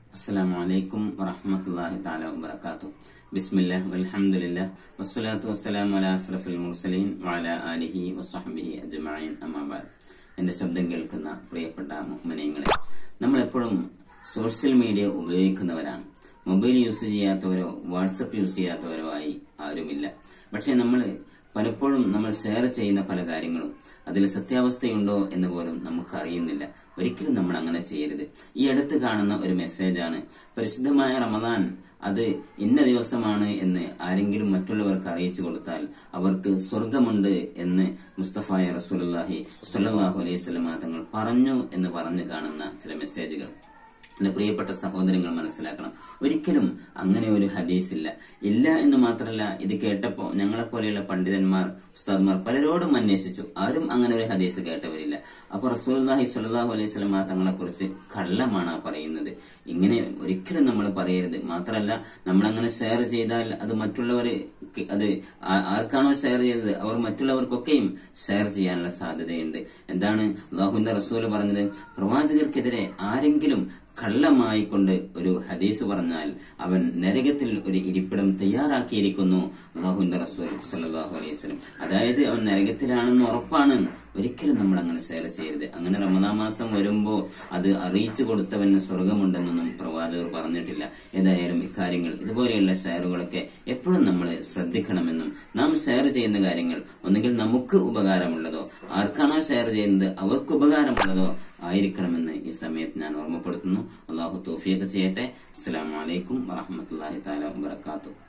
السلام عليكم ورحمة الله تعالى وبركاته بسم الله والحمد لله والصلاة والسلام على أشرف المرسلين وعلى آله وصحبه أجمعين أما بعد എന്റെ ശബ്ദം കേൾക്കുന്ന പ്രിയപ്പെട്ട മുഹ്മനങ്ങളെ നമ്മളെപ്പോഴും സോഷ്യൽ മീഡിയ ഉപയോഗിക്കുന്നവരാണ് മൊബൈൽ യൂസ് ചെയ്യാത്തവരോ വാട്സപ്പ് യൂസ് ചെയ്യാത്തവരോ ആയി ആരുമില്ല പക്ഷെ നമ്മൾ പലപ്പോഴും നമ്മൾ ഷെയർ ചെയ്യുന്ന പല കാര്യങ്ങളും അതിൽ സത്യാവസ്ഥയുണ്ടോ എന്ന് പോലും നമുക്ക് അറിയുന്നില്ല ഒരിക്കലും നമ്മൾ അങ്ങനെ ചെയ്യരുത് ഈ അടുത്ത് കാണുന്ന ഒരു മെസ്സേജാണ് പരിശുദ്ധമായ റമദാൻ അത് ഇന്ന ദിവസമാണ് എന്ന് ആരെങ്കിലും മറ്റുള്ളവർക്ക് അറിയിച്ചു കൊടുത്താൽ അവർക്ക് സ്വർഗമുണ്ട് എന്ന് മുസ്തഫായ റസൂലുള്ളാഹി സ്വല്ലല്ലാഹു അലൈഹി വസല്ലമ തങ്ങൾ പറഞ്ഞു എന്ന് പറഞ്ഞു കാണുന്ന ചില മെസ്സേജുകൾ എന്റെ പ്രിയപ്പെട്ട സഹോദരങ്ങൾ മനസ്സിലാക്കണം ഒരിക്കലും അങ്ങനെ ഒരു ഹദീസ് ഇല്ല ഇല്ല എന്ന് മാത്രമല്ല ഇത് കേട്ടപ്പോ ഞങ്ങളെപ്പോലെയുള്ള പണ്ഡിതന്മാർ ഉസ്താദ്മാർ പലരോടും അന്വേഷിച്ചു ആരും അങ്ങനെ ഒരു ഹദീസ് കേട്ടവരില്ല അപ്പൊ റസൂൽഹി സ്വല്ലാഹു അലൈഹി സ്വലമ തങ്ങളെ കുറിച്ച് കള്ളമാണ് ആ പറയുന്നത് ഇങ്ങനെ ഒരിക്കലും നമ്മൾ പറയരുത് മാത്രമല്ല നമ്മൾ അങ്ങനെ ഷെയർ ചെയ്താൽ അത് മറ്റുള്ളവർ അത് ആ- ആർക്കാണോ ഷെയർ ചെയ്തത് അവർ മറ്റുള്ളവർക്കൊക്കെയും ഷെയർ ചെയ്യാനുള്ള സാധ്യതയുണ്ട് എന്താണ് അള്ളാഹുവിന്റെ റസൂല് പറഞ്ഞത് പ്രവാചകർക്കെതിരെ ആരെങ്കിലും കള്ളമായി കൊണ്ട് ഒരു ഹദീസ് പറഞ്ഞാൽ അവൻ നരകത്തിൽ ഒരു ഇരിപ്പിടം തയ്യാറാക്കിയിരിക്കുന്നു അള്ളാഹുവിന്റെ റസൂൽ സല്ലല്ലാഹു അലൈഹി വസല്ലം അതായത് അവൻ നരകത്തിലാണെന്ന് ഉറപ്പാണ് ഒരിക്കലും നമ്മൾ അങ്ങനെ ഷെയർ ചെയ്യരുത് അങ്ങനെ റമദാ മാസം വരുമ്പോ അത് അറിയിച്ചു കൊടുത്തവന് സ്വർഗമുണ്ടെന്നൊന്നും പ്രവാചകർ പറഞ്ഞിട്ടില്ല ഏതായാലും ഇക്കാര്യങ്ങൾ ഇതുപോലെയുള്ള ഷെയറുകളൊക്കെ എപ്പോഴും നമ്മൾ ശ്രദ്ധിക്കണമെന്നും നാം ഷെയർ ചെയ്യുന്ന കാര്യങ്ങൾ ഒന്നുകിൽ നമുക്ക് ഉപകാരമുള്ളതോ ആർക്കാണോ ഷെയർ ചെയ്യുന്നത് അവർക്ക് ഉപകാരമുള്ളതോ ആയിരിക്കണമെന്ന് ഈ സമയത്ത് ഞാൻ ഓർമ്മപ്പെടുത്തുന്നു അള്ളാഹു തോഫിയൊക്കെ ചെയ്യട്ടെ അസ്സലാമു അലൈക്കും വറഹമത്തല്ലാഹി താല വബർക്കാത്തു